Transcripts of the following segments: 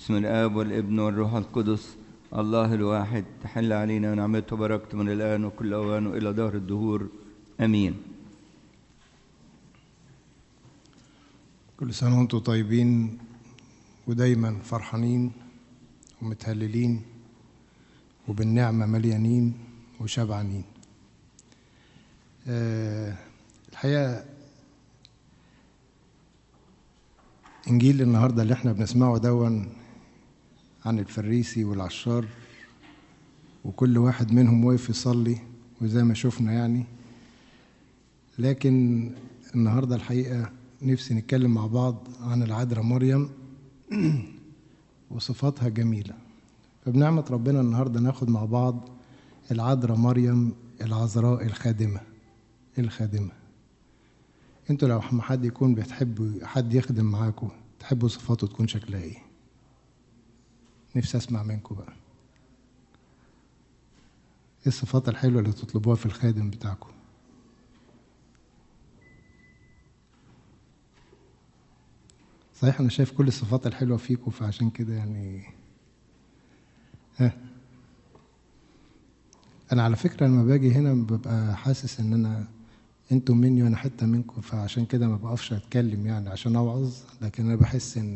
بسم الآب والابن والروح القدس الله الواحد تحل علينا ونعمته وبركته من الآن وكل أوان وإلى دهر الدهور آمين كل سنة وانتم طيبين ودايما فرحانين ومتهللين وبالنعمة مليانين وشبعانين أه الحقيقة إنجيل النهاردة اللي احنا بنسمعه دون عن الفريسي والعشار وكل واحد منهم واقف يصلي وزي ما شفنا يعني لكن النهاردة الحقيقة نفسي نتكلم مع بعض عن العذراء مريم وصفاتها جميلة فبنعمة ربنا النهاردة ناخد مع بعض العذراء مريم العذراء الخادمة الخادمة انتوا لو حد يكون بتحبوا حد يخدم معاكم تحبوا صفاته تكون شكلها ايه نفسي اسمع منكم بقى ايه الصفات الحلوة اللي تطلبوها في الخادم بتاعكم صحيح انا شايف كل الصفات الحلوه فيكم فعشان كده يعني ها انا على فكره لما باجي هنا ببقى حاسس ان انا انتم مني وانا حته منكم فعشان كده ما بقفش اتكلم يعني عشان اوعظ لكن انا بحس ان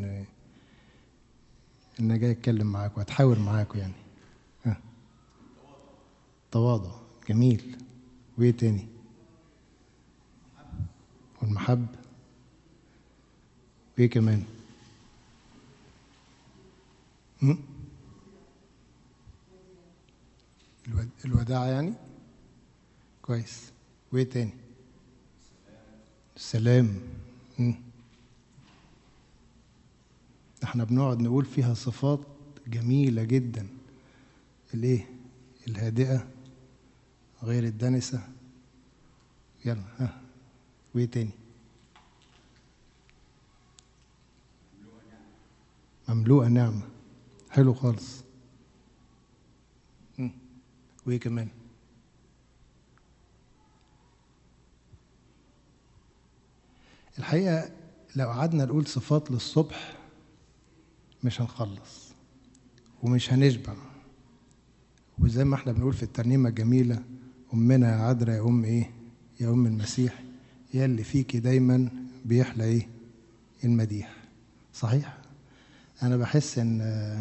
ان أنا جاي اتكلم معاكم اتحاور معاكم يعني ها تواضع جميل وايه تاني والمحبه وايه كمان هم؟ الود- الوداعة يعني كويس وايه تاني السلام هم. احنا بنقعد نقول فيها صفات جميلة جدا الايه الهادئة غير الدنسة يلا ها وايه تاني مملوءة نعمة حلو خالص مم. وايه كمان الحقيقة لو قعدنا نقول صفات للصبح مش هنخلص ومش هنشبع وزي ما احنا بنقول في الترنيمة الجميلة أمنا يا عذراء يا أم إيه يا أم المسيح يا اللي فيكي دايما بيحلى إيه المديح صحيح أنا بحس إن آه،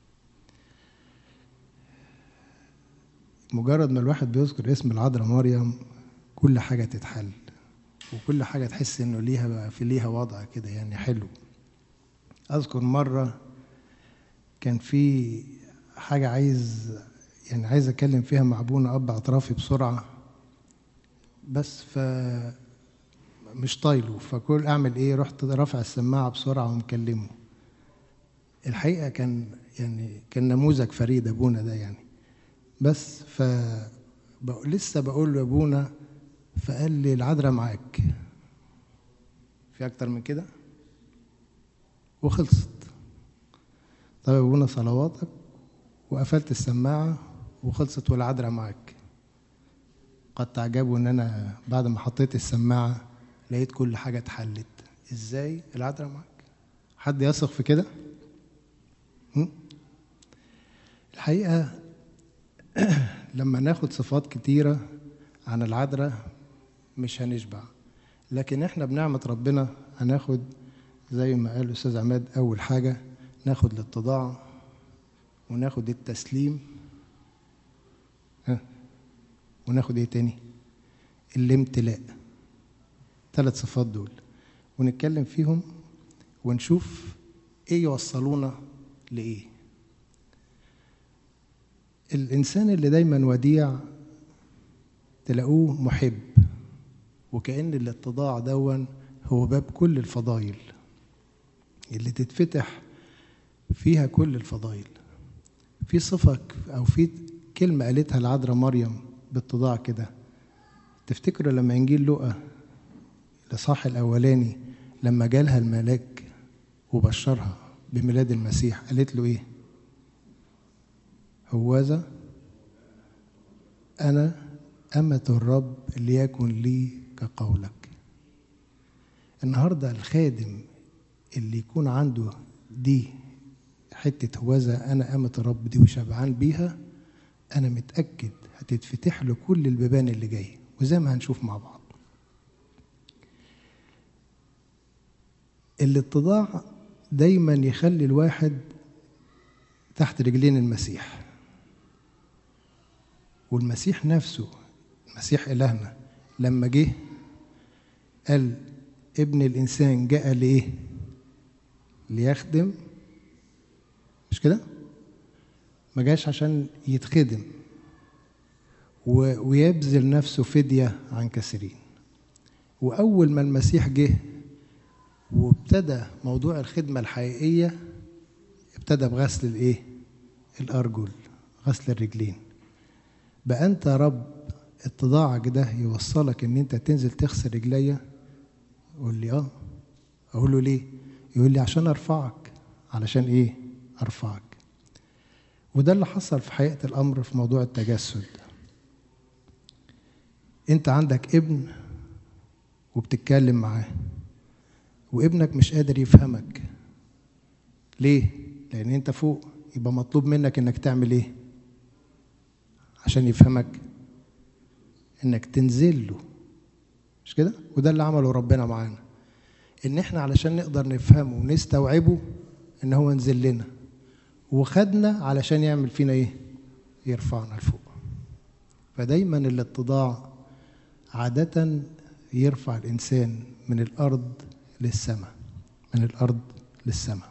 مجرد ما الواحد بيذكر اسم العذراء مريم كل حاجة تتحل وكل حاجة تحس إنه ليها بقى في ليها وضع كده يعني حلو أذكر مرة كان في حاجة عايز يعني عايز أتكلم فيها مع أبونا أب اعترافي بسرعة بس ف مش طايله فكل أعمل إيه رحت رافع السماعة بسرعة ومكلمه الحقيقة كان يعني كان نموذج فريد أبونا ده يعني بس ف بق- لسه بقول له يا أبونا فقال لي العذراء معاك في أكتر من كده وخلصت طب يا أبونا صلواتك وقفلت السماعة وخلصت والعذراء معاك قد تعجبوا ان انا بعد ما حطيت السماعة لقيت كل حاجة اتحلت ازاي العذراء معاك حد يثق في كده هم؟ الحقيقة لما ناخد صفات كتيرة عن العذراء مش هنشبع لكن احنا بنعمة ربنا هناخد زي ما قال الأستاذ عماد أول حاجة ناخد الاتضاع وناخد التسليم ها وناخد ايه تاني الامتلاء ثلاث صفات دول ونتكلم فيهم ونشوف ايه يوصلونا لايه الانسان اللي دايما وديع تلاقوه محب وكأن الاتضاع دون هو باب كل الفضائل اللي تتفتح فيها كل الفضائل في صفة أو في كلمة قالتها العذراء مريم باتضاع كده تفتكروا لما إنجيل لوقا الإصحاح الأولاني لما جالها الملاك وبشرها بميلاد المسيح قالت له إيه؟ هوذا أنا أمة الرب ليكن لي كقولك النهاردة الخادم اللي يكون عنده دي حتة هوذا أنا قامة الرب دي وشبعان بيها أنا متأكد هتتفتح له كل البيبان اللي جاية وزي ما هنشوف مع بعض الاتضاع دايما يخلي الواحد تحت رجلين المسيح والمسيح نفسه المسيح إلهنا لما جه قال ابن الإنسان جاء لإيه؟ ليخدم مش كده؟ ما جاش عشان يتخدم ويبذل نفسه فدية عن كثيرين وأول ما المسيح جه وابتدى موضوع الخدمة الحقيقية ابتدى بغسل الإيه؟ الأرجل غسل الرجلين بقى أنت يا رب اتضاعك ده يوصلك إن أنت تنزل تغسل رجليا يقول لي آه أقول له ليه؟ يقول لي عشان أرفعك علشان إيه؟ أرفعك وده اللي حصل في حقيقة الأمر في موضوع التجسد أنت عندك ابن وبتتكلم معاه وابنك مش قادر يفهمك ليه؟ لأن أنت فوق يبقى مطلوب منك إنك تعمل إيه؟ عشان يفهمك إنك تنزل له مش كده؟ وده اللي عمله ربنا معانا إن إحنا علشان نقدر نفهمه ونستوعبه إن هو نزل لنا وخدنا علشان يعمل فينا إيه؟ يرفعنا لفوق فدايما الاتضاع عادة يرفع الإنسان من الأرض للسماء من الأرض للسماء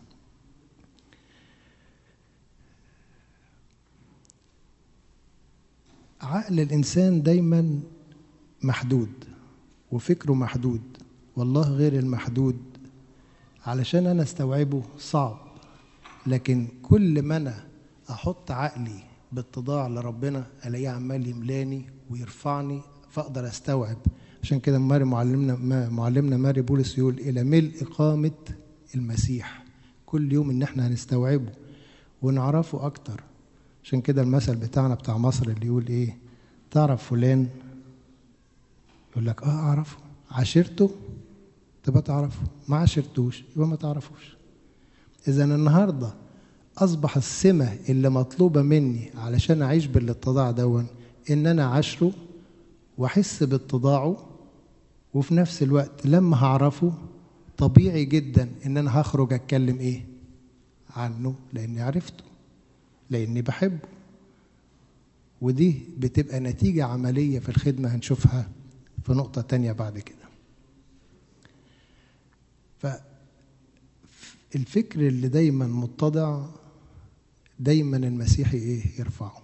عقل الإنسان دايما محدود وفكره محدود والله غير المحدود علشان أنا استوعبه صعب لكن كل ما أنا أحط عقلي باتضاع لربنا ألاقيه عمال يملاني ويرفعني فأقدر أستوعب عشان كده ماري معلمنا معلمنا ماري بولس يقول الى ملء قامه المسيح كل يوم ان احنا هنستوعبه ونعرفه اكتر عشان كده المثل بتاعنا بتاع مصر اللي يقول ايه تعرف فلان يقول لك اه اعرفه عاشرته تبقى تعرفه ما عاشرتوش يبقى ما تعرفوش اذا النهارده اصبح السمه اللي مطلوبه مني علشان اعيش بالاتضاع دون ان انا عاشره واحس باتضاعه وفي نفس الوقت لما هعرفه طبيعي جدا ان انا هخرج اتكلم ايه عنه لاني عرفته لاني بحبه ودي بتبقى نتيجة عملية في الخدمة هنشوفها في نقطة تانية بعد كده فالفكر اللي دايما متضع دايما المسيحي ايه يرفعه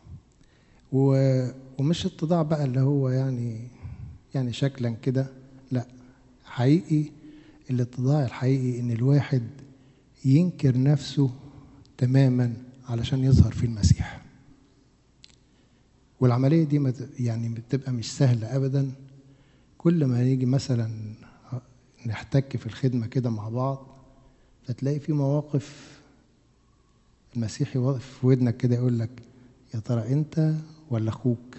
ومش اتضاع بقى اللي هو يعني يعني شكلا كده لا حقيقي الاتضاع الحقيقي ان الواحد ينكر نفسه تماما علشان يظهر في المسيح والعمليه دي يعني بتبقى مش سهله ابدا كل ما نيجي مثلا نحتك في الخدمه كده مع بعض فتلاقي في مواقف المسيح يوقف في ودنك كده يقول لك يا ترى انت ولا اخوك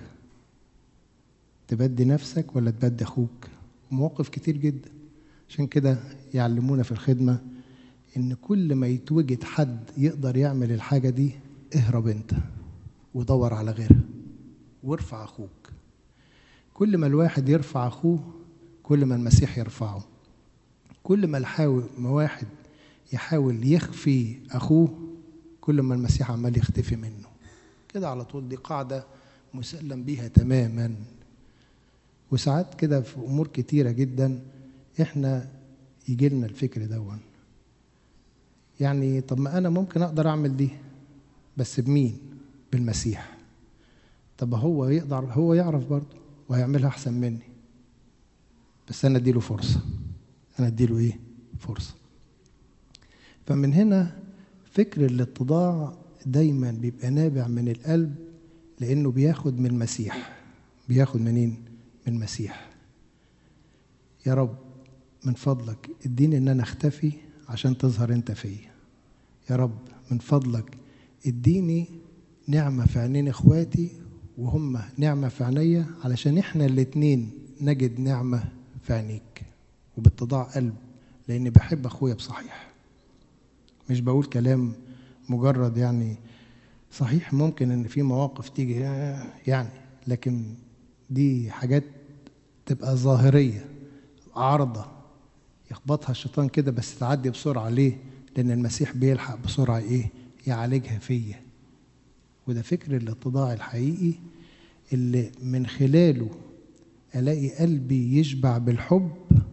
تبدي نفسك ولا تبدي اخوك مواقف كتير جدا عشان كده يعلمونا في الخدمة إن كل ما يتوجد حد يقدر يعمل الحاجة دي اهرب أنت ودور على غيرها وارفع أخوك كل ما الواحد يرفع أخوه كل ما المسيح يرفعه كل ما الحاول ما واحد يحاول يخفي أخوه كل ما المسيح عمال يختفي منه كده على طول دي قاعدة مسلم بيها تماما وساعات كده في امور كتيره جدا احنا يجي لنا الفكر دون يعني طب ما انا ممكن اقدر اعمل دي بس بمين بالمسيح طب هو يقدر هو يعرف برضه وهيعملها احسن مني بس انا اديله فرصه انا اديله ايه فرصه فمن هنا فكر الاتضاع دايما بيبقى نابع من القلب لانه بياخد من المسيح بياخد منين من المسيح يا رب من فضلك اديني ان انا اختفي عشان تظهر انت فيا يا رب من فضلك اديني نعمة في عينين اخواتي وهم نعمة في عينيا علشان احنا الاتنين نجد نعمة في عينيك وباتضاع قلب لاني بحب اخويا بصحيح مش بقول كلام مجرد يعني صحيح ممكن ان في مواقف تيجي يعني لكن دي حاجات تبقى ظاهريه عارضه يخبطها الشيطان كده بس تعدي بسرعه ليه لان المسيح بيلحق بسرعه ايه يعالجها فيا وده فكر الاتضاع الحقيقي اللي من خلاله الاقي قلبي يشبع بالحب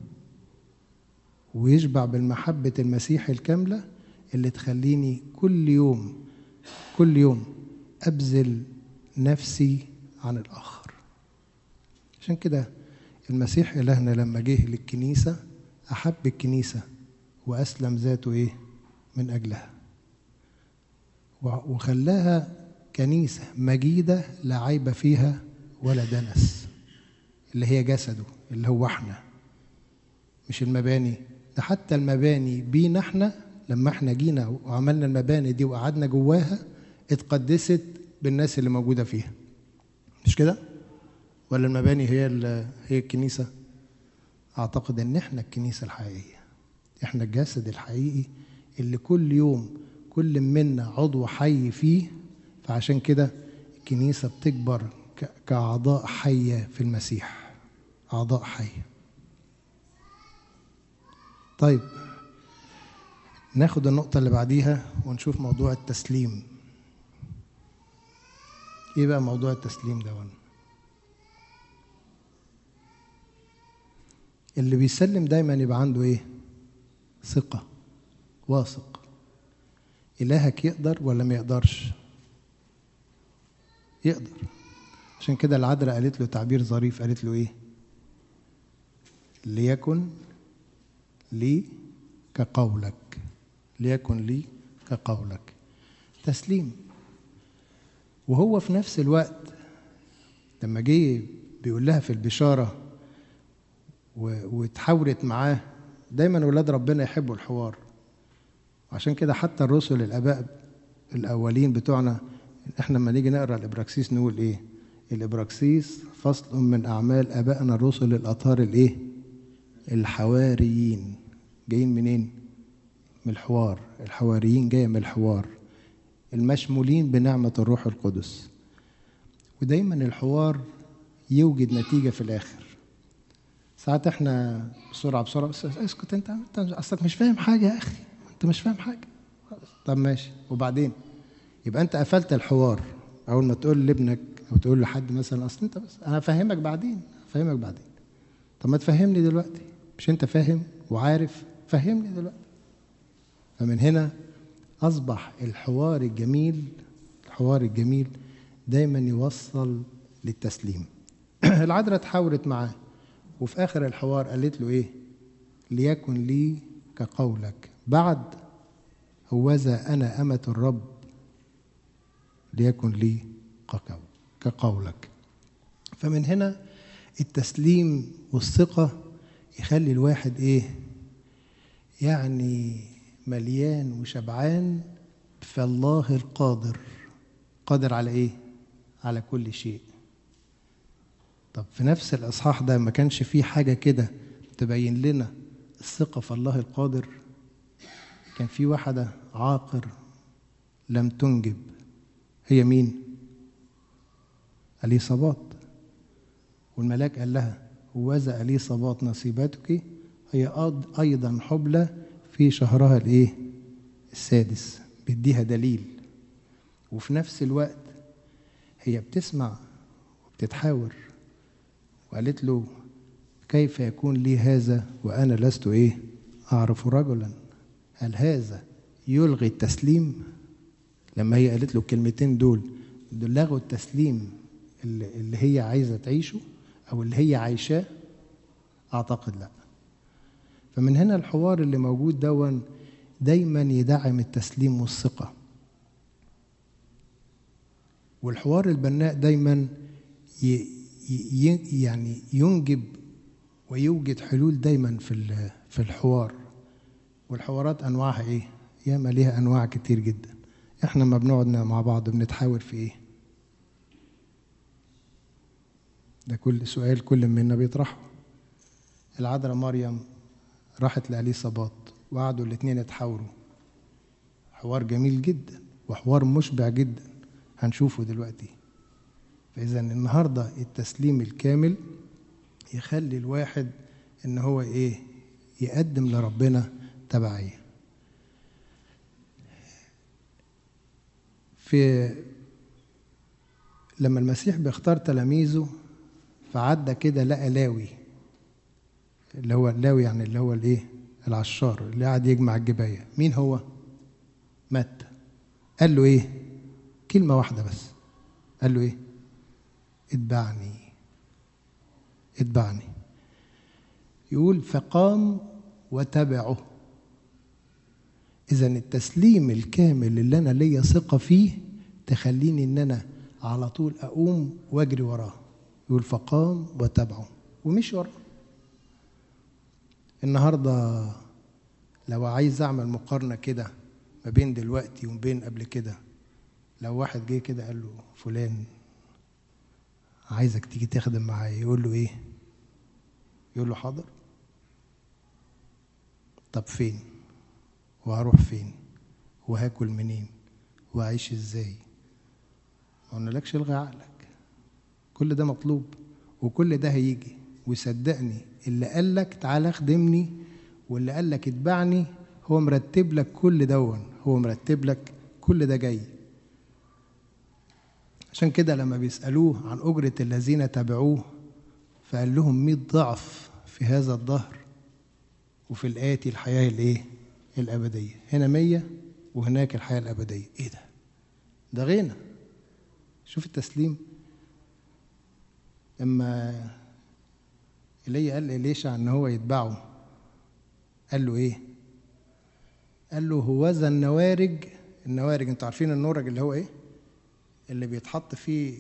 ويشبع بالمحبه المسيح الكامله اللي تخليني كل يوم كل يوم ابذل نفسي عن الاخر عشان كده المسيح الهنا لما جه للكنيسه احب الكنيسه واسلم ذاته ايه من اجلها وخلاها كنيسه مجيده لا عيب فيها ولا دنس اللي هي جسده اللي هو احنا مش المباني ده حتى المباني بينا احنا لما احنا جينا وعملنا المباني دي وقعدنا جواها اتقدست بالناس اللي موجوده فيها مش كده ولا المباني هي هي الكنيسه اعتقد ان احنا الكنيسه الحقيقيه احنا الجسد الحقيقي اللي كل يوم كل منا عضو حي فيه فعشان كده الكنيسه بتكبر كاعضاء حيه في المسيح اعضاء حيه طيب ناخد النقطة اللي بعديها ونشوف موضوع التسليم ايه بقى موضوع التسليم ده وانا اللي بيسلم دايما يبقى عنده ايه ثقة واثق إلهك يقدر ولا ما يقدرش يقدر عشان كده العذراء قالت له تعبير ظريف قالت له ايه ليكن لي كقولك ليكن لي كقولك تسليم وهو في نفس الوقت لما جه بيقول لها في البشاره واتحاورت معاه دايما ولاد ربنا يحبوا الحوار وعشان كده حتى الرسل الاباء الاولين بتوعنا احنا لما نيجي نقرا الابراكسيس نقول ايه الابراكسيس فصل من اعمال ابائنا الرسل الاطهار الايه الحواريين جايين منين من الحوار الحواريين جايه من الحوار المشمولين بنعمه الروح القدس ودايما الحوار يوجد نتيجه في الاخر ساعات احنا بسرعه بسرعه بس اسكت انت انت اصلك مش فاهم حاجه يا اخي انت مش فاهم حاجه طب ماشي وبعدين يبقى انت قفلت الحوار اول ما تقول لابنك او تقول لحد مثلا اصل انت بس انا هفهمك بعدين هفهمك بعدين طب ما تفهمني دلوقتي مش انت فاهم وعارف فهمني دلوقتي فمن هنا اصبح الحوار الجميل الحوار الجميل دايما يوصل للتسليم العذراء اتحاورت معاه وفي اخر الحوار قالت له ايه ليكن لي كقولك بعد هوذا انا امه الرب ليكن لي كقولك فمن هنا التسليم والثقه يخلي الواحد ايه يعني مليان وشبعان فالله القادر قادر على ايه على كل شيء طب في نفس الاصحاح ده ما كانش فيه حاجه كده تبين لنا الثقه في الله القادر كان في واحده عاقر لم تنجب هي مين اليصابات والملاك قال لها وذا اليصابات نصيبتك هي ايضا حبلى في شهرها الايه السادس بيديها دليل وفي نفس الوقت هي بتسمع وبتتحاور وقالت له كيف يكون لي هذا وانا لست ايه اعرف رجلا هل هذا يلغي التسليم لما هي قالت له الكلمتين دول دول لغوا التسليم اللي, اللي هي عايزه تعيشه او اللي هي عايشاه اعتقد لا فمن هنا الحوار اللي موجود دون دايما يدعم التسليم والثقه والحوار البناء دايما ي ي يعني ينجب ويوجد حلول دايما في في الحوار والحوارات انواعها ايه ياما ليها انواع كتير جدا احنا لما بنقعد مع بعض بنتحاور في ايه ده كل سؤال كل منا بيطرحه العذراء مريم راحت لأليصابات وقعدوا الاتنين يتحاوروا حوار جميل جدا وحوار مشبع جدا هنشوفه دلوقتي فإذا النهاردة التسليم الكامل يخلي الواحد إن هو إيه يقدم لربنا تبعية في لما المسيح بيختار تلاميذه فعدى كده لقى لاوي اللي هو اللاوي يعني اللي هو الايه العشار اللي قاعد يجمع الجبايه مين هو مات قال له ايه كلمه واحده بس قال له ايه اتبعني اتبعني يقول فقام وتبعه اذا التسليم الكامل اللي انا ليا ثقه فيه تخليني ان انا على طول اقوم واجري وراه يقول فقام وتبعه ومشي وراه النهارده لو عايز اعمل مقارنه كده ما بين دلوقتي وما بين قبل كده لو واحد جه كده قال له فلان عايزك تيجي تخدم معايا يقول له ايه يقول له حاضر طب فين وهروح فين وهاكل منين وهعيش ازاي ما قلنالكش الغي عقلك كل ده مطلوب وكل ده هيجي وصدقني اللي قال لك تعالى اخدمني واللي قال لك اتبعني هو مرتب لك كل دون هو مرتب لك كل ده جاي عشان كده لما بيسألوه عن أجرة الذين تبعوه فقال لهم مئة ضعف في هذا الظهر وفي الآتي الحياة الإيه؟ الأبدية هنا مية وهناك الحياة الأبدية إيه ده؟ ده غنى شوف التسليم اما ايليا قال لإليشع ان هو يتبعه قال له ايه قال له هوذا النوارج النوارج انتوا عارفين النورج اللي هو ايه اللي بيتحط فيه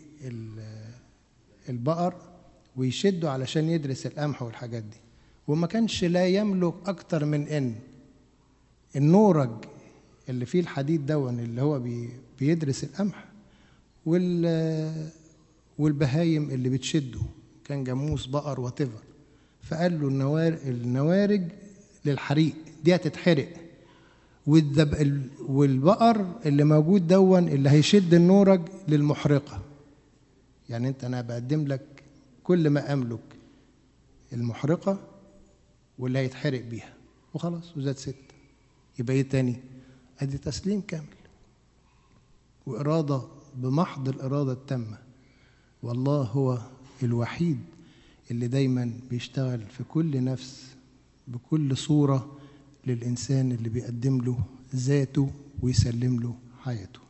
البقر ويشده علشان يدرس القمح والحاجات دي وما كانش لا يملك اكتر من ان النورج اللي فيه الحديد دون اللي هو بي بيدرس القمح وال والبهايم اللي بتشده كان جاموس بقر وتفر فقال له النوار النوارج للحريق دي هتتحرق والدب والبقر اللي موجود دون اللي هيشد النورج للمحرقه يعني انت انا بقدم لك كل ما املك المحرقه واللي هيتحرق بيها وخلاص وزاد ست يبقى ايه تاني ادي تسليم كامل واراده بمحض الاراده التامه والله هو الوحيد اللي دايما بيشتغل في كل نفس بكل صورة للإنسان اللي بيقدم له ذاته ويسلم له حياته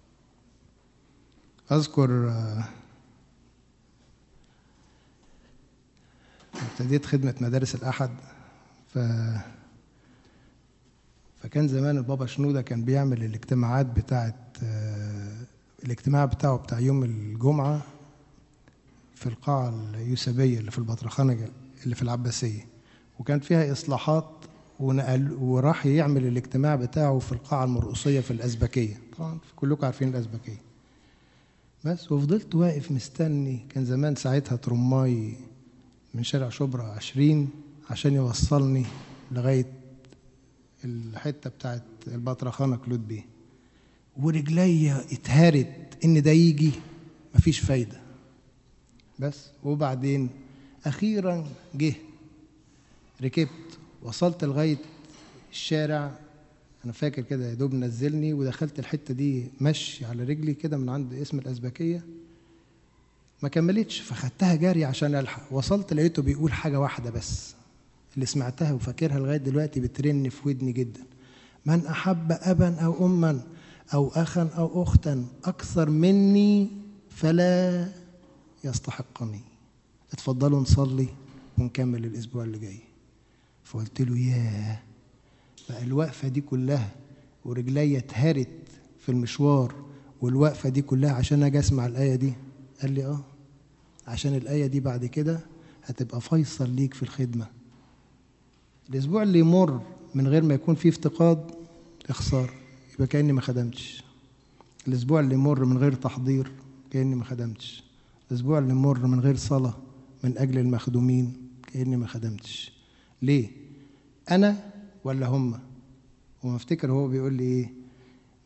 أذكر ابتديت خدمة مدارس الأحد ف فكان زمان البابا شنودة كان بيعمل الاجتماعات بتاعت الاجتماع بتاعه بتاع يوم الجمعة في القاعة اليوسبية اللي في البطرخانة اللي في العباسية وكانت فيها إصلاحات ونقل وراح يعمل الاجتماع بتاعه في القاعة المرقصية في الأزبكية طبعا كلكم عارفين الأزبكية بس وفضلت واقف مستني كان زمان ساعتها ترماي من شارع شبرا عشرين عشان يوصلني لغاية الحتة بتاعت البطرخانة كلود بيه ورجليا اتهرت ان ده يجي مفيش فايده بس وبعدين اخيرا جه ركبت وصلت لغايه الشارع انا فاكر كده يا دوب نزلني ودخلت الحته دي مشي على رجلي كده من عند اسم الازبكيه ما كملتش فخدتها جري عشان الحق وصلت لقيته بيقول حاجه واحده بس اللي سمعتها وفاكرها لغايه دلوقتي بترن في ودني جدا من احب ابا او اما او اخا او اختا اكثر مني فلا يستحقني اتفضلوا نصلي ونكمل الاسبوع اللي جاي فقلت له ياه بقى الوقفه دي كلها ورجليا اتهرت في المشوار والوقفه دي كلها عشان اجي اسمع الايه دي قال لي اه عشان الايه دي بعد كده هتبقى فيصل ليك في الخدمه الاسبوع اللي يمر من غير ما يكون فيه افتقاد اخسار يبقى كاني ما خدمتش الاسبوع اللي يمر من غير تحضير كاني ما خدمتش الاسبوع اللي يمر من غير صلاه من اجل المخدومين كاني ما خدمتش ليه انا ولا هم وما افتكر هو بيقول لي ايه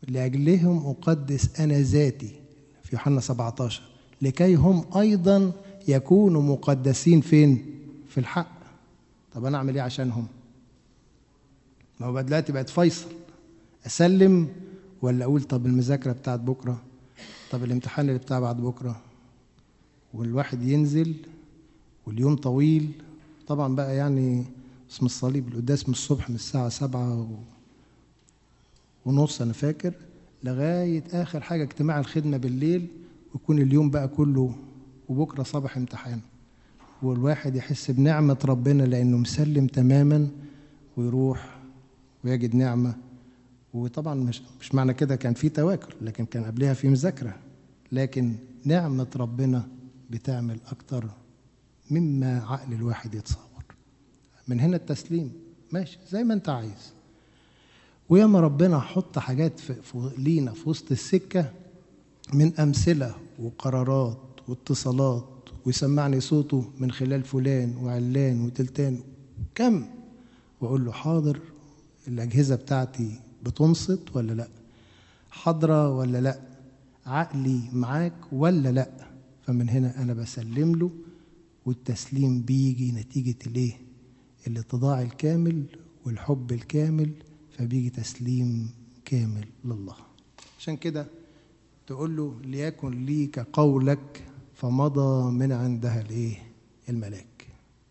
لأجلهم أقدس أنا ذاتي في يوحنا 17 لكي هم أيضا يكونوا مقدسين فين؟ في الحق طب أنا أعمل إيه عشانهم؟ ما هو دلوقتي بقت فيصل أسلم ولا أقول طب المذاكرة بتاعت بكرة طب الامتحان اللي بتاع بعد بكرة والواحد ينزل واليوم طويل طبعا بقى يعني اسم الصليب القداس من الصبح من الساعة سبعة و... ونص أنا فاكر لغاية آخر حاجة اجتماع الخدمة بالليل ويكون اليوم بقى كله وبكرة صباح امتحان والواحد يحس بنعمة ربنا لأنه مسلم تماما ويروح ويجد نعمة وطبعا مش مش معنى كده كان في تواكل لكن كان قبلها في مذاكرة لكن نعمة ربنا بتعمل أكتر مما عقل الواحد يتصور من هنا التسليم ماشي زي ما انت عايز وياما ربنا حط حاجات في في لينا في وسط السكة من أمثلة وقرارات واتصالات ويسمعني صوته من خلال فلان وعلان وتلتان كم وأقول له حاضر الأجهزة بتاعتي بتنصت ولا لأ حاضرة ولا لأ عقلي معاك ولا لأ فمن هنا أنا بسلم له والتسليم بيجي نتيجة الإيه الاتضاع الكامل والحب الكامل فبيجي تسليم كامل لله عشان كده تقول له ليكن لي كقولك فمضى من عندها الايه الملاك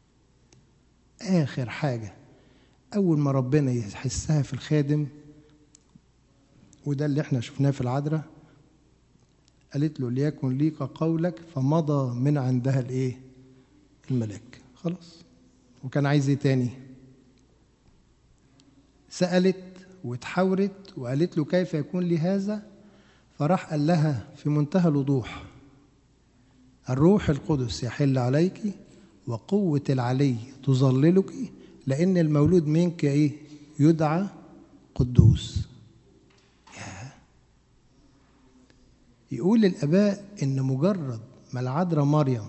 اخر حاجه اول ما ربنا يحسها في الخادم وده اللي احنا شفناه في العذراء قالت له ليكن لي كقولك فمضى من عندها الايه الملاك خلاص وكان عايز ايه تاني سألت واتحاورت وقالت له كيف يكون لي هذا فراح قال لها في منتهى الوضوح الروح القدس يحل عليك وقوة العلي تظللك لأن المولود منك إيه يدعى قدوس يقول الآباء إن مجرد ما العذراء مريم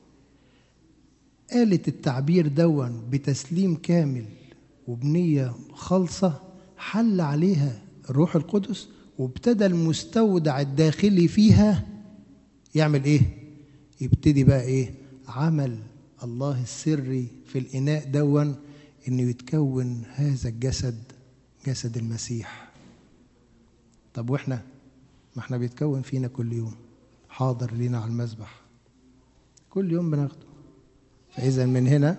قالت التعبير دون بتسليم كامل وبنية خالصة حل عليها الروح القدس وابتدى المستودع الداخلي فيها يعمل ايه يبتدي بقى ايه عمل الله السري في الاناء دون انه يتكون هذا الجسد جسد المسيح طب واحنا ما احنا بيتكون فينا كل يوم حاضر لينا على المذبح كل يوم بناخده فاذا من هنا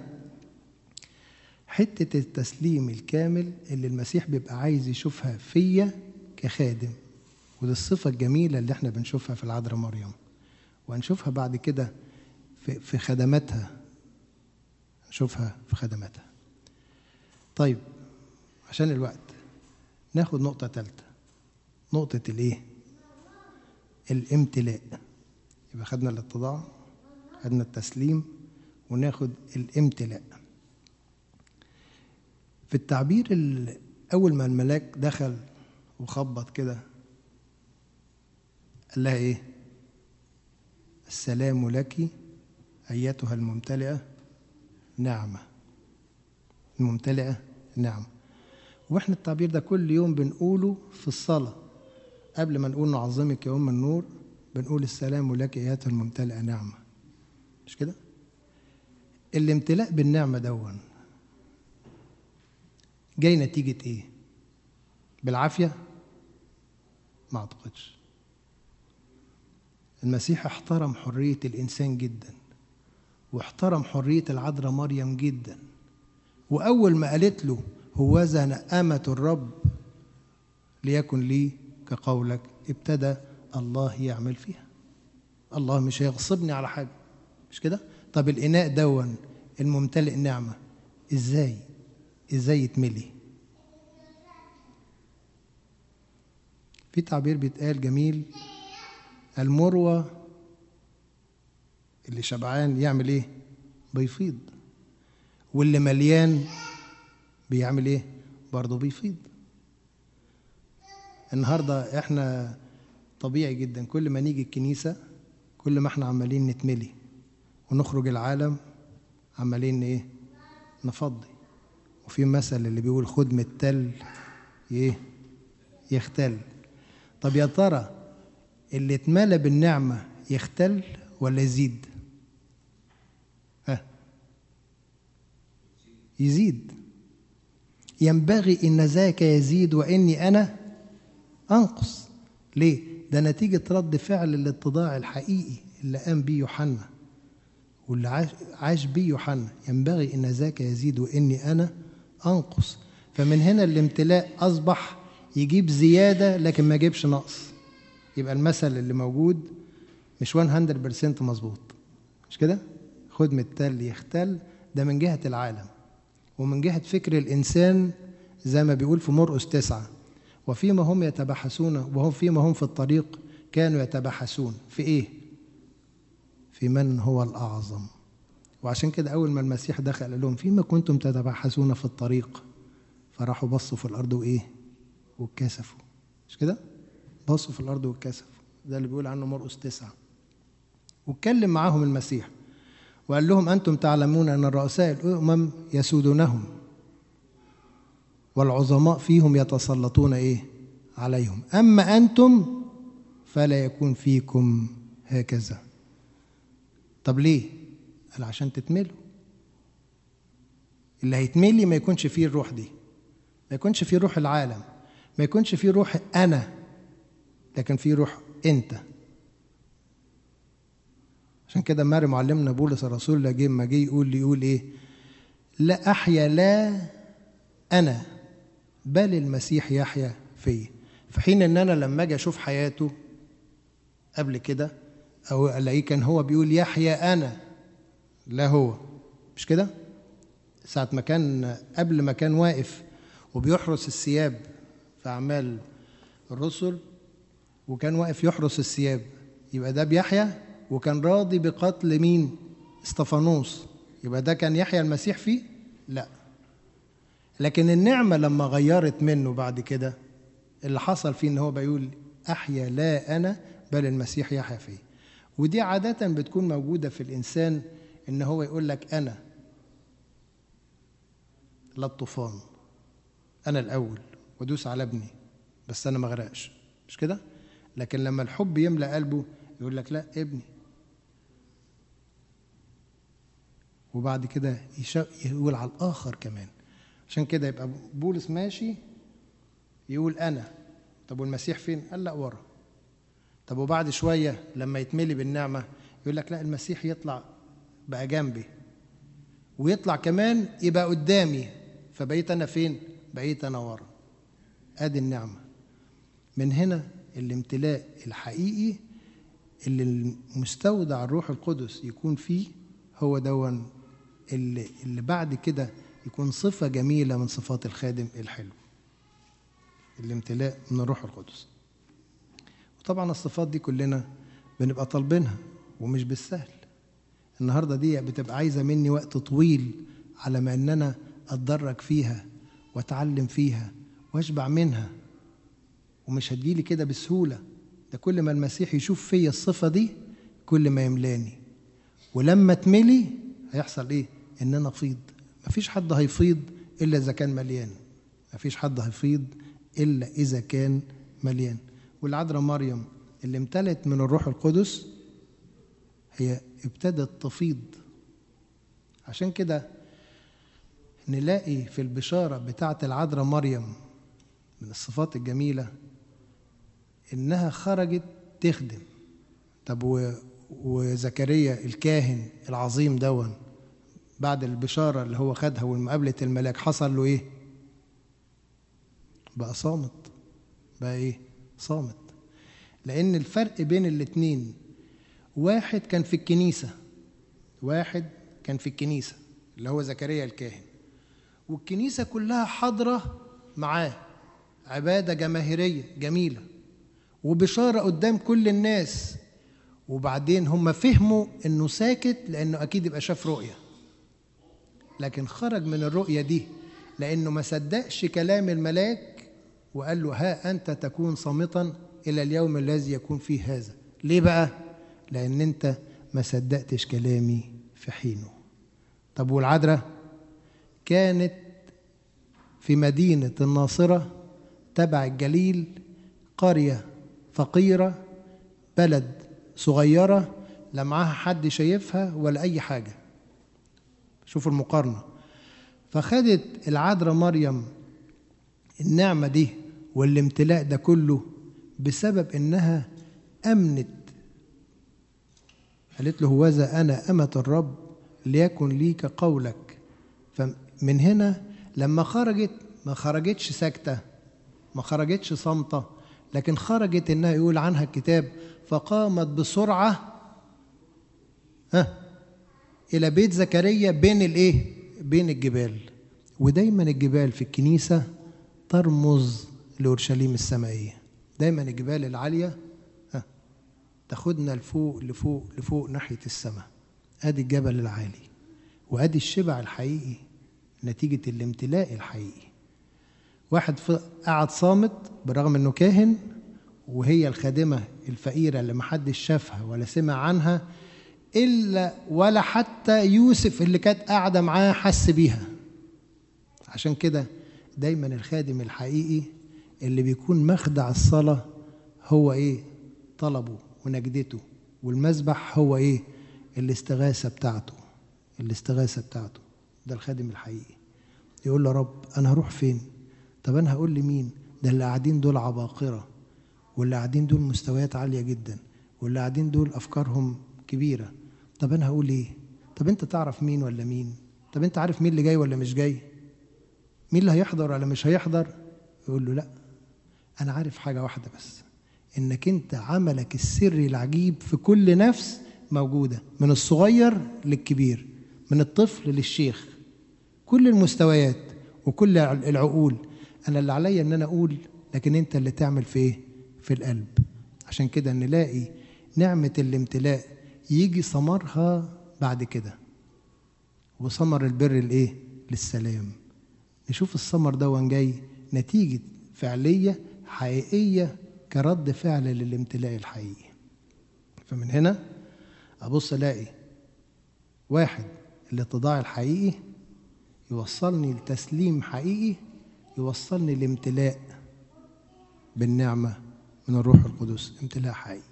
حتة التسليم الكامل اللي المسيح بيبقى عايز يشوفها فيا كخادم ودي الصفة الجميلة اللي احنا بنشوفها في العذراء مريم وهنشوفها بعد كده في, في خدماتها نشوفها في خدماتها طيب عشان الوقت ناخد نقطة ثالثة نقطة الايه الامتلاء يبقى خدنا الاتضاع خدنا التسليم وناخد الامتلاء في التعبير أول ما الملاك دخل وخبط كده قال لها إيه؟ السلام لك أيتها الممتلئة نعمة الممتلئة نعمة وإحنا التعبير ده كل يوم بنقوله في الصلاة قبل ما نقول نعظمك يا أم النور بنقول السلام لك أيتها الممتلئة نعمة مش كده؟ الامتلاء بالنعمة دون جاي نتيجة إيه؟ بالعافية؟ ما أعتقدش. المسيح احترم حرية الإنسان جدا واحترم حرية العذراء مريم جدا وأول ما قالت له هوذا أنا أمة الرب ليكن لي كقولك ابتدى الله يعمل فيها الله مش هيغصبني على حاجة مش كده؟ طب الإناء دون الممتلئ نعمة إزاي؟ ازاي يتملي في تعبير بيتقال جميل المروة اللي شبعان يعمل ايه بيفيض واللي مليان بيعمل ايه برضه بيفيض النهاردة احنا طبيعي جدا كل ما نيجي الكنيسة كل ما احنا عمالين نتملي ونخرج العالم عمالين ايه نفضي وفي مثل اللي بيقول خد من التل ايه يختل طب يا ترى اللي اتملى بالنعمة يختل ولا يزيد ها يزيد ينبغي ان ذاك يزيد واني انا انقص ليه ده نتيجة رد فعل الاتضاع الحقيقي اللي قام بيه يوحنا واللي عاش, عاش بيه يوحنا ينبغي ان ذاك يزيد واني انا انقص فمن هنا الامتلاء اصبح يجيب زياده لكن ما يجيبش نقص يبقى المثل اللي موجود مش 100% مظبوط مش كده خد من التل يختل ده من جهه العالم ومن جهه فكر الانسان زي ما بيقول في مرقس تسعه وفيما هم يتبحثون وهم فيما هم في الطريق كانوا يتبحثون في ايه في من هو الأعظم وعشان كده أول ما المسيح دخل قال لهم فيما كنتم تتبحثون في الطريق فراحوا بصوا في الأرض وإيه واتكسفوا مش كده بصوا في الأرض واتكسفوا ده اللي بيقول عنه مرقس تسعة واتكلم معاهم المسيح وقال لهم أنتم تعلمون أن الرؤساء الأمم يسودونهم والعظماء فيهم يتسلطون إيه عليهم أما أنتم فلا يكون فيكم هكذا طب ليه؟ قال عشان تتملوا اللي هيتملي ما يكونش فيه الروح دي ما يكونش فيه روح العالم ما يكونش فيه روح أنا لكن فيه روح أنت عشان كده ماري معلمنا بولس الرسول لما جه يقول لي يقول ايه لا احيا لا انا بل المسيح يحيا فيا في حين ان انا لما اجي اشوف حياته قبل كده او الاقيه كان هو بيقول يحيا انا لا هو مش كده ساعة ما كان قبل ما كان واقف وبيحرس الثياب في أعمال الرسل وكان واقف يحرس الثياب يبقى ده بيحيا وكان راضي بقتل مين؟ استفانوس يبقى ده كان يحيا المسيح فيه؟ لا لكن النعمة لما غيرت منه بعد كده اللي حصل فيه ان هو بيقول احيا لا انا بل المسيح يحيا فيه ودي عادة بتكون موجودة في الإنسان إن هو يقول لك أنا لا الطوفان أنا الأول وأدوس على ابني بس أنا ما غرقش مش كده؟ لكن لما الحب يملأ قلبه يقول لك لا ابني وبعد كده يقول على الآخر كمان عشان كده يبقى بولس ماشي يقول أنا طب والمسيح فين؟ قال لا ورا طب وبعد شوية لما يتملي بالنعمة يقول لك لا المسيح يطلع بقى جنبي ويطلع كمان يبقى قدامي فبقيت أنا فين؟ بقيت أنا ورا أدي النعمة من هنا الامتلاء الحقيقي اللي المستودع الروح القدس يكون فيه هو دون اللي, اللي بعد كده يكون صفة جميلة من صفات الخادم الحلو الامتلاء من الروح القدس وطبعا الصفات دي كلنا بنبقى طالبينها ومش بالسهل النهاردة دي بتبقى عايزة مني وقت طويل على ما ان انا اتدرج فيها واتعلم فيها واشبع منها ومش هتجيلي كده بسهولة ده كل ما المسيح يشوف فيا الصفة دي كل ما يملاني ولما اتملي هيحصل ايه ان انا افيض مفيش حد هيفيض الا اذا كان مليان مفيش حد هيفيض الا اذا كان مليان والعذراء مريم اللي امتلت من الروح القدس هي ابتدت تفيض عشان كده نلاقي في البشارة بتاعة العذراء مريم من الصفات الجميلة إنها خرجت تخدم طب و... وزكريا الكاهن العظيم دون بعد البشارة اللي هو خدها والمقابلة الملاك حصل له إيه؟ بقى صامت بقى إيه؟ صامت لأن الفرق بين الاتنين واحد كان في الكنيسة واحد كان في الكنيسة اللي هو زكريا الكاهن والكنيسة كلها حاضرة معاه عبادة جماهيرية جميلة وبشارة قدام كل الناس وبعدين هم فهموا انه ساكت لانه اكيد يبقى شاف رؤية لكن خرج من الرؤية دي لانه ما صدقش كلام الملاك وقال له ها انت تكون صامتا الى اليوم الذي يكون فيه هذا ليه بقى لان انت ما صدقتش كلامي في حينه طب والعذراء كانت في مدينة الناصرة تبع الجليل قرية فقيرة بلد صغيرة لا معاها حد شايفها ولا أي حاجة شوفوا المقارنة فخدت العذراء مريم النعمة دي والامتلاء ده كله بسبب إنها أمنت قالت له هوذا أنا أمة الرب ليكن لي كقولك فمن هنا لما خرجت ما خرجتش ساكتة ما خرجتش صامتة لكن خرجت إنها يقول عنها الكتاب فقامت بسرعة ها إلى بيت زكريا بين الإيه؟ بين الجبال ودايما الجبال في الكنيسة ترمز لأورشليم السمائية دايما الجبال العالية ها تاخدنا لفوق لفوق لفوق ناحية السماء ادي الجبل العالي وادي الشبع الحقيقي نتيجة الامتلاء الحقيقي واحد قعد صامت برغم انه كاهن وهي الخادمة الفقيرة اللي محدش شافها ولا سمع عنها إلا ولا حتى يوسف اللي كانت قاعدة معاه حس بيها عشان كده دايما الخادم الحقيقي اللي بيكون مخدع الصلاة هو إيه طلبه ونجدته والمذبح هو إيه الاستغاثة بتاعته الاستغاثة بتاعته ده الخادم الحقيقي يقول له رب أنا هروح فين طب أنا هقول لمين ده اللي قاعدين دول عباقرة واللي قاعدين دول مستويات عالية جدا واللي قاعدين دول أفكارهم كبيرة طب أنا هقول إيه طب أنت تعرف مين ولا مين طب أنت عارف مين اللي جاي ولا مش جاي مين اللي هيحضر ولا مش هيحضر يقول له لا أنا عارف حاجة واحدة بس إنك أنت عملك السري العجيب في كل نفس موجودة من الصغير للكبير من الطفل للشيخ كل المستويات وكل العقول أنا اللي عليا إن أنا أقول لكن أنت اللي تعمل في إيه؟ في القلب عشان كده نلاقي نعمة الامتلاء يجي ثمرها بعد كده وثمر البر الايه للسلام نشوف الثمر ده جاي نتيجة فعلية حقيقية كرد فعل للامتلاء الحقيقي فمن هنا أبص ألاقي واحد الاتضاع الحقيقي يوصلني لتسليم حقيقي يوصلني لامتلاء بالنعمة من الروح القدس امتلاء حقيقي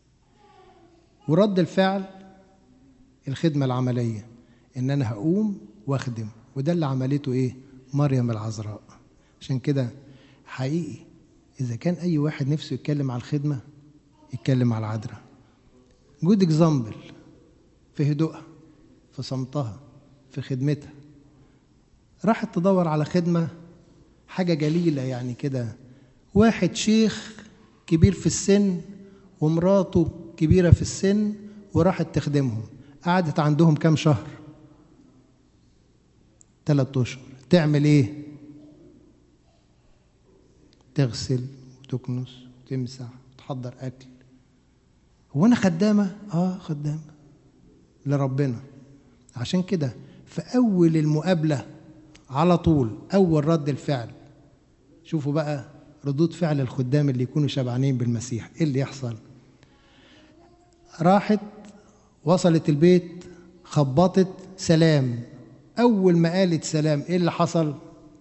ورد الفعل الخدمة العملية إن أنا هقوم وأخدم وده اللي عملته إيه؟ مريم العذراء عشان كده حقيقي إذا كان أي واحد نفسه يتكلم على الخدمة يتكلم على العذراء جود اكزامبل في هدوءها في صمتها في خدمتها راحت تدور على خدمة حاجة جليلة يعني كده واحد شيخ كبير في السن ومراته كبيرة في السن وراحت تخدمهم قعدت عندهم كام شهر ثلاث أشهر تعمل إيه تغسل وتكنس وتمسح وتحضر أكل هو أنا خدامة؟ آه خدامة لربنا عشان كده في أول المقابلة على طول أول رد الفعل شوفوا بقى ردود فعل الخدام اللي يكونوا شبعانين بالمسيح إيه اللي يحصل؟ راحت وصلت البيت خبطت سلام أول ما قالت سلام إيه اللي حصل؟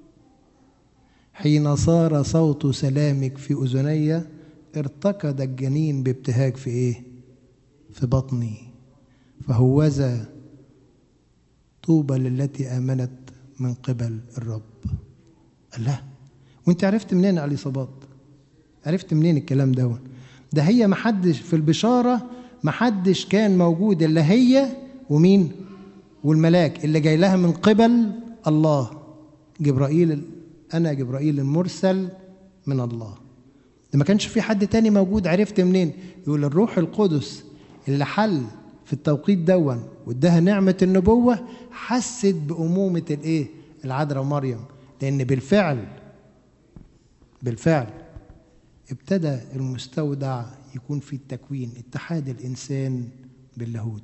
حين صار صوت سلامك في أذني ارتقد الجنين بابتهاج في إيه؟ في بطني فهوذا طوبى للتي آمنت من قبل الرب الله وانت عرفت منين علي صباط عرفت منين الكلام ده ده هي محدش في البشارة محدش كان موجود إلا هي ومين والملاك اللي جاي لها من قبل الله جبرائيل أنا جبرائيل المرسل من الله ده ما كانش في حد تاني موجود عرفت منين يقول الروح القدس اللي حل في التوقيت دون واداها نعمة النبوة حست بأمومة الإيه؟ العذراء مريم لأن بالفعل بالفعل ابتدى المستودع يكون في التكوين اتحاد الإنسان باللاهوت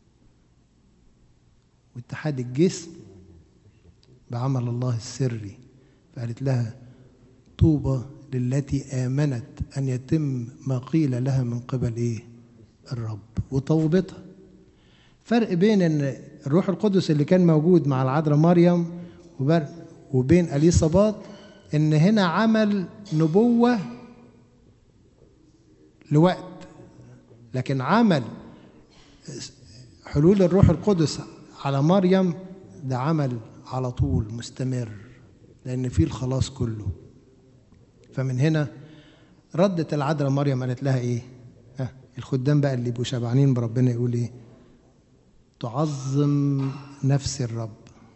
واتحاد الجسم بعمل الله السري فقالت لها طوبى للتي آمنت أن يتم ما قيل لها من قبل إيه؟ الرب وطوبتها فرق بين ان الروح القدس اللي كان موجود مع العذراء مريم وبين اليصابات ان هنا عمل نبوه لوقت لكن عمل حلول الروح القدس على مريم ده عمل على طول مستمر لأن فيه الخلاص كله فمن هنا ردت العذراء مريم قالت لها ايه؟ ها الخدام بقى اللي يبقوا شبعانين بربنا يقول ايه؟ تعظم نفس الرب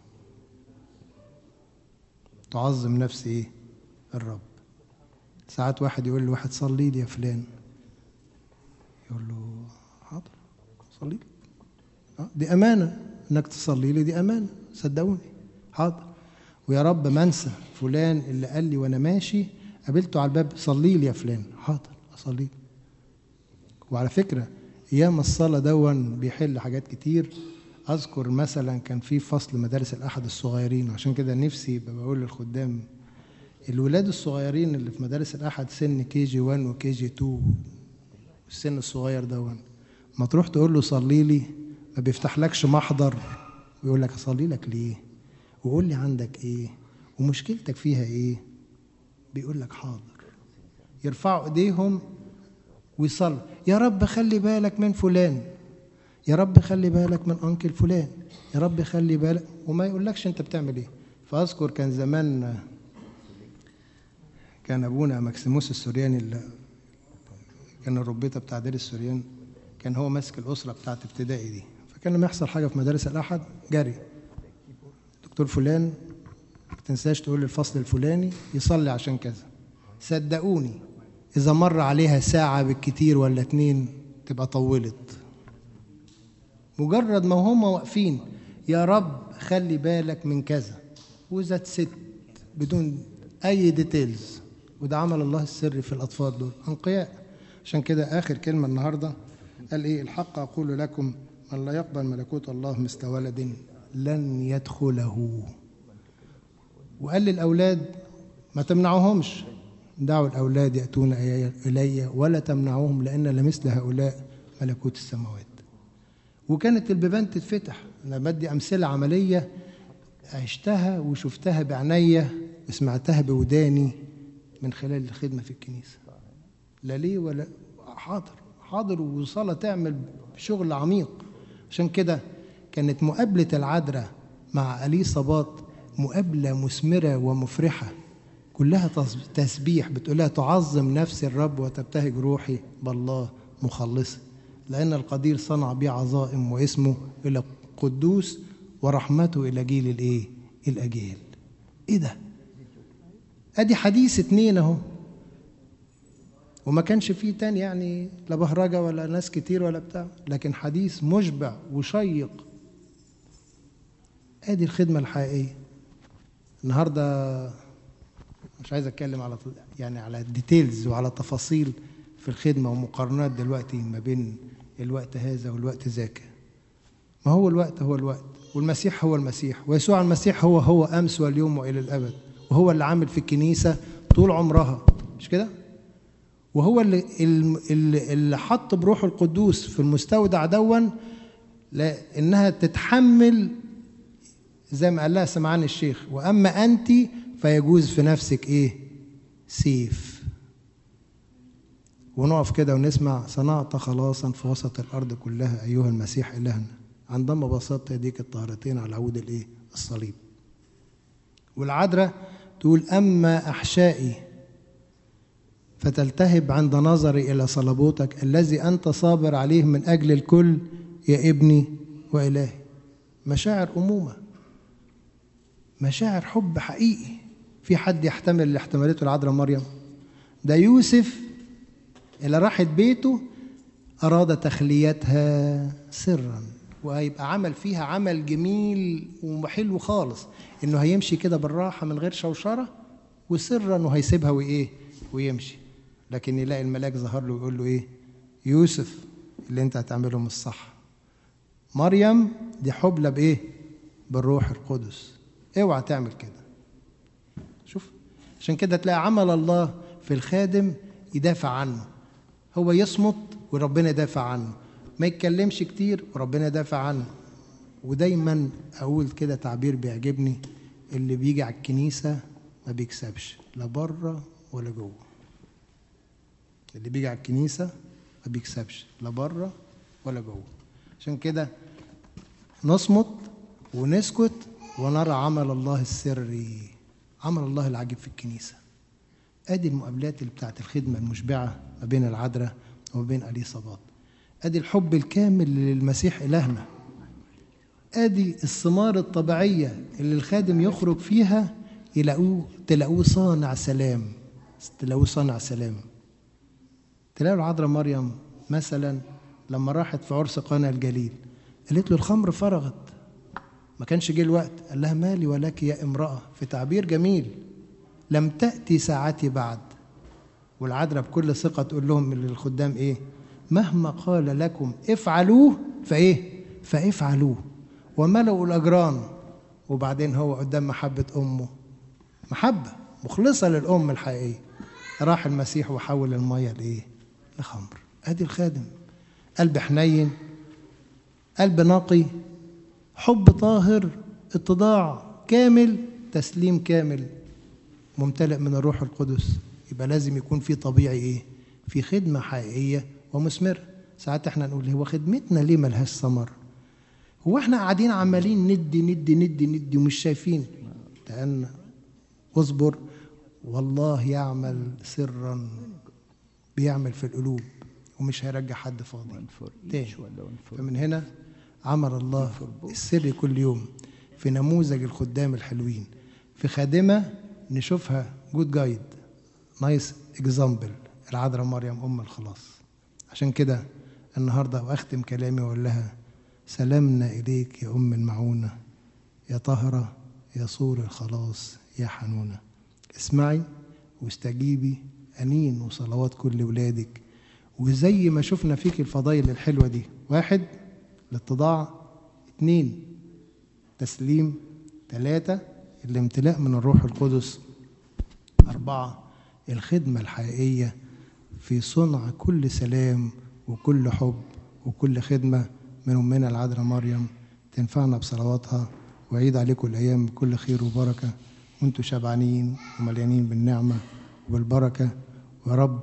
تعظم نفس ايه؟ الرب ساعات واحد يقول لواحد صلي لي يا فلان يقول له حاضر صلي لي آه، دي امانه انك تصلي لي دي امانه صدقوني حاضر ويا رب ما انسى فلان اللي قال لي وانا ماشي قابلته على الباب صلي لي يا فلان حاضر اصلي لي وعلى فكره ايام الصلاه دون بيحل حاجات كتير اذكر مثلا كان في فصل مدارس الاحد الصغيرين عشان كده نفسي يبقى بقول للخدام الولاد الصغيرين اللي في مدارس الاحد سن كي جي 1 وكي جي 2 السن الصغير دون ما تروح تقول له صلي لي ما بيفتحلكش محضر ويقول لك اصلي لك ليه وقول لي عندك ايه ومشكلتك فيها ايه بيقول لك حاضر يرفعوا ايديهم ويصلوا يا رب خلي بالك من فلان يا رب خلي بالك من انكل فلان يا رب خلي بالك وما يقولكش انت بتعمل ايه فاذكر كان زمان كان ابونا مكسيموس السورياني اللي كان الربيطه بتاع دير السوريان كان هو ماسك الاسره بتاعت ابتدائي دي فكان لما يحصل حاجه في مدارس الاحد جري دكتور فلان ما تنساش تقول الفصل الفلاني يصلي عشان كذا صدقوني اذا مر عليها ساعه بالكتير ولا اتنين تبقى طولت مجرد ما هم واقفين يا رب خلي بالك من كذا وإذا ست بدون أي ديتيلز وده عمل الله السري في الأطفال دول أنقياء عشان كده آخر كلمة النهاردة قال إيه الحق أقول لكم من لا يقبل ملكوت الله مثل ولد لن يدخله وقال للأولاد ما تمنعوهمش دعوا الأولاد يأتون إلي ولا تمنعوهم لأن لمثل هؤلاء ملكوت السماوات وكانت البيبان تتفتح انا بدي امثله عمليه عشتها وشفتها بعينيا وسمعتها بوداني من خلال الخدمه في الكنيسه لا ليه ولا حاضر حاضر وصلاه تعمل شغل عميق عشان كده كانت مقابله العذراء مع اليصابات مقابله مثمره ومفرحه كلها تسبيح بتقولها تعظم نفس الرب وتبتهج روحي بالله مخلصي لأن القدير صنع بي عظائم واسمه إلى قدوس ورحمته إلى جيل الإيه؟ الأجيال. إيه ده؟ أدي حديث اتنين أهو. وما كانش فيه تاني يعني لا بهرجة ولا ناس كتير ولا بتاع، لكن حديث مشبع وشيق. أدي الخدمة الحقيقية. النهارده مش عايز أتكلم على يعني على الديتيلز وعلى تفاصيل في الخدمة ومقارنات دلوقتي ما بين الوقت هذا والوقت ذاك ما هو الوقت هو الوقت والمسيح هو المسيح ويسوع المسيح هو هو أمس واليوم وإلى الأبد وهو اللي عامل في الكنيسة طول عمرها مش كده وهو اللي, اللي, اللي حط بروح القدوس في المستودع دون لأنها تتحمل زي ما قال لها سمعان الشيخ وأما أنت فيجوز في نفسك إيه سيف ونقف كده ونسمع صنعت خلاصا في وسط الارض كلها ايها المسيح الهنا عندما بسطت يديك الطاهرتين على عود الايه الصليب والعذراء تقول اما احشائي فتلتهب عند نظري الى صلبوتك الذي انت صابر عليه من اجل الكل يا ابني والهي مشاعر امومه مشاعر حب حقيقي في حد يحتمل اللي احتملته العذراء مريم ده يوسف اللي راحت بيته أراد تخليتها سرا وهيبقى عمل فيها عمل جميل وحلو خالص إنه هيمشي كده بالراحة من غير شوشرة وسرا وهيسيبها وإيه ويمشي لكن يلاقي الملاك ظهر له ويقول له إيه يوسف اللي أنت هتعمله مش صح مريم دي حبلى بإيه بالروح القدس اوعى تعمل كده شوف عشان كده تلاقي عمل الله في الخادم يدافع عنه هو يصمت وربنا يدافع عنه ما يتكلمش كتير وربنا يدافع عنه ودايما اقول كده تعبير بيعجبني اللي بيجي على الكنيسه ما بيكسبش لا بره ولا جوه اللي بيجي على الكنيسه ما بيكسبش لا بره ولا جوه عشان كده نصمت ونسكت ونرى عمل الله السري عمل الله العجيب في الكنيسة ادي المقابلات اللي بتاعت الخدمة المشبعة ما بين العذراء وما بين اليصابات ادي الحب الكامل للمسيح الهنا ادي الثمار الطبيعية اللي الخادم يخرج فيها يلاقوه تلاقوه صانع سلام تلاقوه صانع سلام تلاقوا العذراء مريم مثلا لما راحت في عرس قانا الجليل قالت له الخمر فرغت ما كانش جه الوقت قال لها مالي ولك يا امرأة في تعبير جميل لم تأتي ساعتي بعد والعذراء بكل ثقة تقول لهم للخدام إيه مهما قال لكم افعلوه فإيه فافعلوه وملأوا الأجران وبعدين هو قدام محبة أمه محبة مخلصة للأم الحقيقية راح المسيح وحول المية لإيه لخمر أدي الخادم قلب حنين قلب نقي حب طاهر اتضاع كامل تسليم كامل ممتلئ من الروح القدس يبقى لازم يكون في طبيعي ايه في خدمة حقيقية ومثمرة ساعات احنا نقول هو خدمتنا ليه ملهاش ثمر هو احنا قاعدين عمالين ندي ندي ندي ندي ومش شايفين لأن اصبر والله يعمل سرا بيعمل في القلوب ومش هيرجع حد فاضي one for تاني each ولا one for فمن هنا عمل الله السر كل يوم في نموذج الخدام الحلوين في خادمة نشوفها جود جايد نايس اكزامبل العذراء مريم أم الخلاص عشان كده النهاردة وأختم كلامي وأقول لها سلامنا إليك يا أم المعونة يا طهرة يا صور الخلاص يا حنونة اسمعي واستجيبي أنين وصلوات كل ولادك وزي ما شفنا فيك الفضائل الحلوة دي واحد الاتضاع اتنين تسليم ثلاثة الامتلاء من الروح القدس أربعة الخدمة الحقيقية في صنع كل سلام وكل حب وكل خدمة من أمنا العذراء مريم تنفعنا بصلواتها وعيد عليكم الأيام بكل خير وبركة وانتم شبعانين ومليانين بالنعمة وبالبركة ويا رب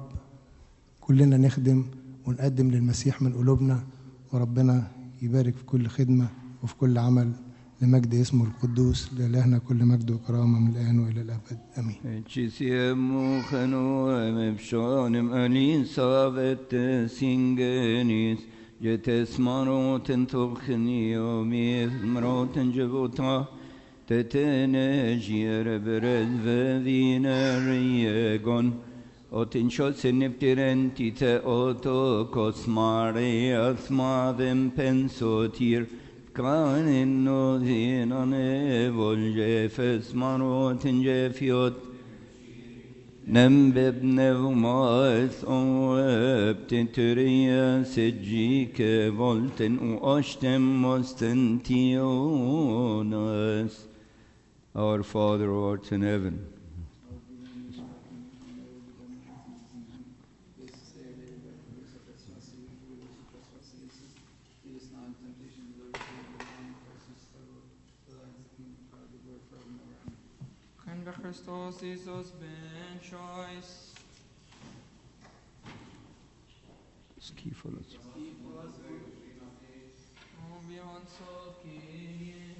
كلنا نخدم ونقدم للمسيح من قلوبنا وربنا يبارك في كل خدمة وفي كل عمل لمجد اسمه القدوس لإلهنا كل مجد وكرامة من الآن وإلى الأبد آمين Cisiem uchenu mepshonim Elisavet singenis Jetes maroten tobchnio mi maroten jevota Tetene jere bered vevine riegon Otin shosen neptirenti te oto kosmarias mavem pensotir كان نوذين والجيفس مروت جيفيوت نمبب نوماث وابتتريا سجيك فولتن واشتم مستنتيونس Our Father who art in heaven And Christos Jesus ben choice. Skifolos Obion so Kyrie.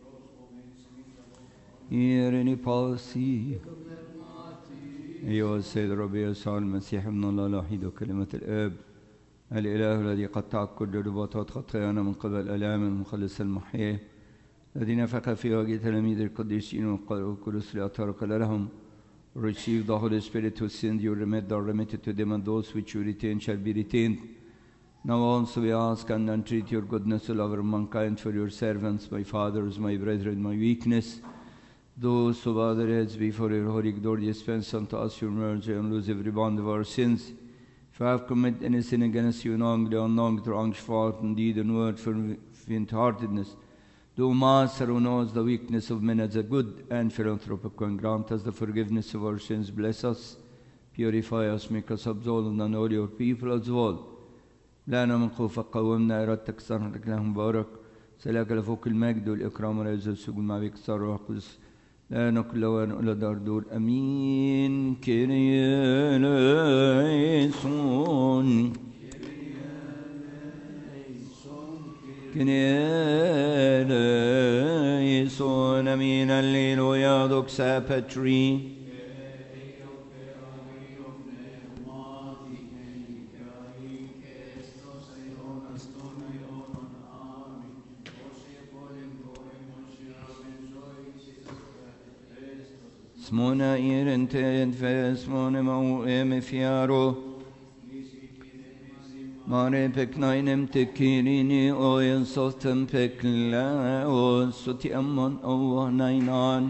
إيرني بالسي أيها السيد ربي يسوع المسيح ابن الله الوحيد وكلمة الآب الإله الذي قطع كل رباطات خطايانا من قبل آلام المخلص المحيي الذي نفخ في وجه تلاميذ القديسين وقالوا الكرس لأترك لهم Receive the Holy Spirit who send you remit are remitted to them and those which you retain shall be retained. Now also we ask and entreat your goodness to love mankind for your servants, my fathers, my brethren, my weakness. Those who bow their heads before your holy glory, dispense unto us your mercy and lose every bond of our sins. If I have committed any sin against you knowingly or unknowingly through anxious fault in deed and word for faint-heartedness, do Master who knows the weakness of men as a good and philanthropic one, grant us the forgiveness of our sins, bless us, purify us, make us absolved and all your people as well. لنا من خوفك قومنا إرادتك صنعتك لهم مبارك سلاك لفوق المجد والإكرام والعز والسجود مع بك صار الروح القدس لنا كل وان إلى دار دول أمين كريا ليسون Kneeleison amin alleluia doxa patri. Smona irente en fes mone mau em fiaro. Mare peknainem tekirini o en sotem pekla o soti ammon o nainan.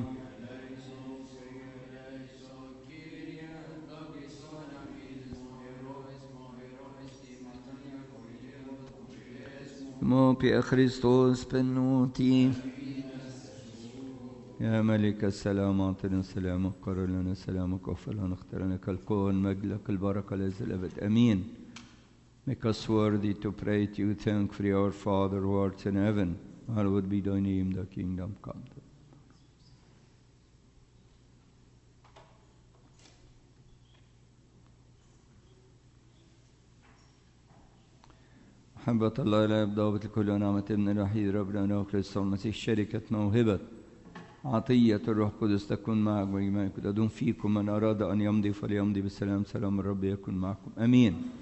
Mo pia Christos penuti. يا ملك السلام أعطنا سلامك قرر لنا سلامك واغفر لنا اخترنا القوة والمجد لك البركة لذي الأبد أمين Make us worthy to pray to you, thankfully, our Father who art in heaven. Hallowed be thy name, thy kingdom come. محبة الله لا يبدأ بكل ونعمة ابن الوحيد ربنا وكريستوس المسيح شركة موهبة عطية الروح القدس تكون معك وإيمانك تدوم فيكم من أراد أن يمضي فليمضي بالسلام سلام الرب يكن معكم أمين